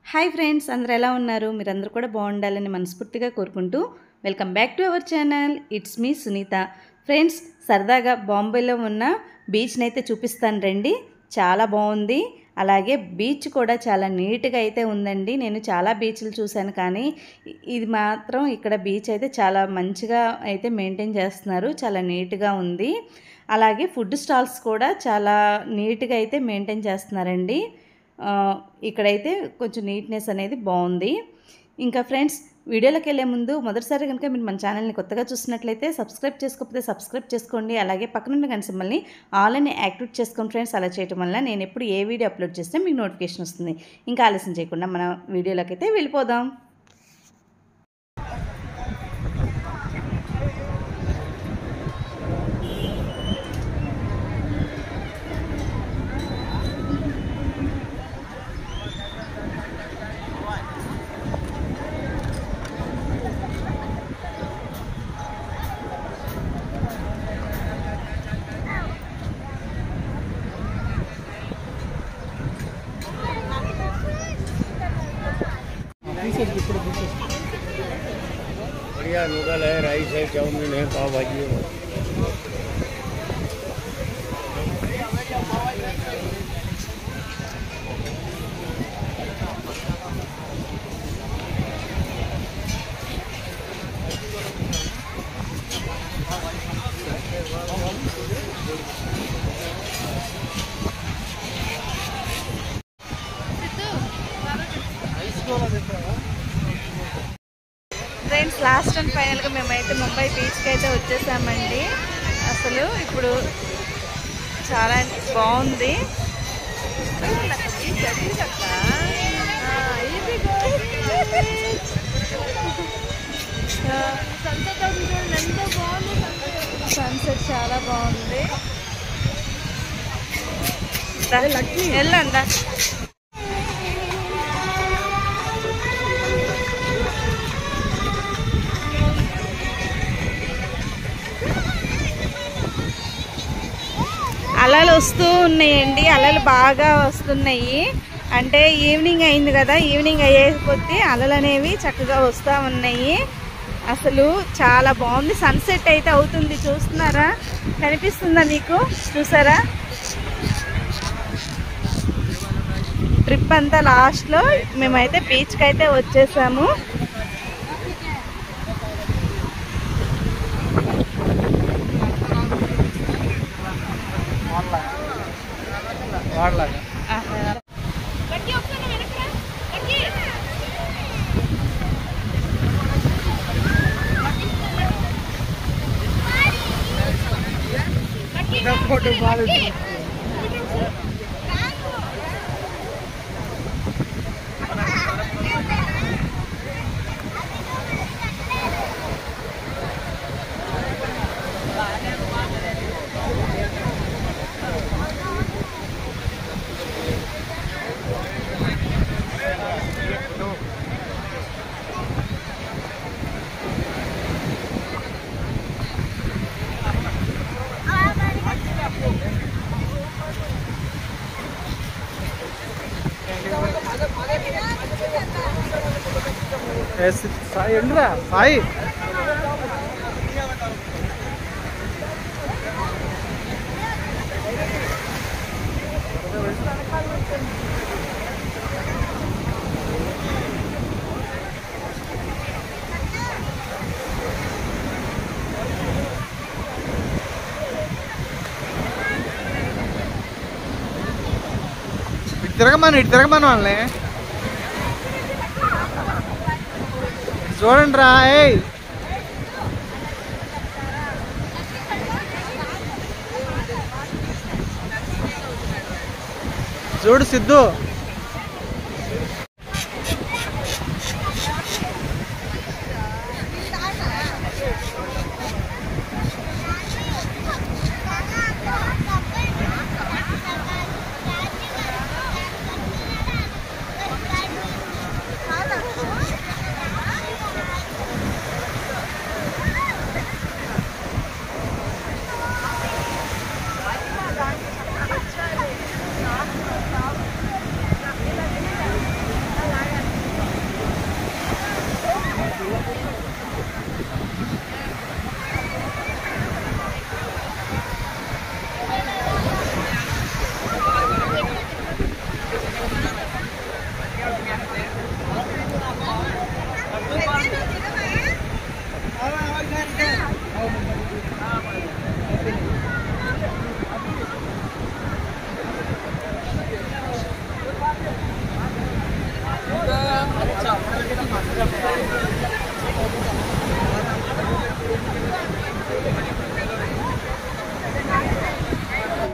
hi friends అందరు ఎలా ఉన్నారు మీరందరూ కూడా బాగుండాలని మనస్ఫూర్తిగా కోరుకుంటూ welcome back to our channel it's మీ సునీత ఫ్రెండ్స్ సరదాగా బాంబేలో ఉన్న బీచ్ని అయితే చూపిస్తాను రండి చాలా బాగుంది అలాగే బీచ్ కూడా చాలా నీట్గా అయితే ఉందండి నేను చాలా బీచ్లు చూశాను కానీ ఇ- ఇది మాత్రం ఇక్కడ బీచ్ అయితే చాలా మంచిగా అయితే మెయింటైన్ చేస్తున్నారు చాలా నీట్గా ఉంది అలాగే ఫుడ్ స్టాల్స్ కూడా చాలా నీట్గా అయితే మెయింటైన్ చేస్తున్నారండి ఆ, ఇక్కడైతే కొంచెం నీట్నెస్ అనేది బాగుంది ఇంకా ఫ్రెండ్స్ వీడియోలోకి వెళ్ళే ముందు మొదటిసారి కనుక మీరు మన ఛానల్ని కొత్తగా చూసినట్లయితే సబ్స్క్రైబ్ చేసుకోకపోతే సబ్స్క్రైబ్ చేసుకోండి అలాగే పక్కనున్న గంట సింబల్ని ఆల్ అని యాక్టివేట్ చేసుకోండి ఫ్రెండ్స్ అలా చేయటం వల్ల నేను ఎప్పుడు ఏ వీడియో అప్లోడ్ చేస్తే మీకు నోటిఫికేషన్ వస్తుంది ఇంకా ఆలస్యం చేయకుండా మన వీడియోలోకి అయితే వెళ్ళిపోదాం बढ़िया नूडल है राइस है चाउमीन है पाव भाजी है ఫ్రెండ్స్ లాస్ట్ అండ్ ఫైనల్గా మేమైతే ముంబై బీచ్కి అయితే వచ్చేసామండి అసలు ఇప్పుడు చాలా బాగుంది సన్సెట్ చాలా బాగుంది వెళ్ళందా అలలు వస్తూ ఉన్నాయండి అలలు బాగా వస్తున్నాయి అంటే ఈవినింగ్ అయింది కదా ఈవినింగ్ అయ్యే కొద్దీ అలలు అనేవి చక్కగా వస్తూ ఉన్నాయి అసలు చాలా బాగుంది సన్సెట్ అయితే అవుతుంది చూస్తున్నారా కనిపిస్తుందా మీకు చూసారా ట్రిప్ అంతా లాస్ట్లో మేమైతే బీచ్కి అయితే వచ్చేసాము వాడలాగా ఫోటో బాగా సాయి ఎండురా సాయి ఇటు తిరగమను ఇటు తిరగమను వాళ్ళని చూడండి రా ఏయ్ చూడు సిద్ధు है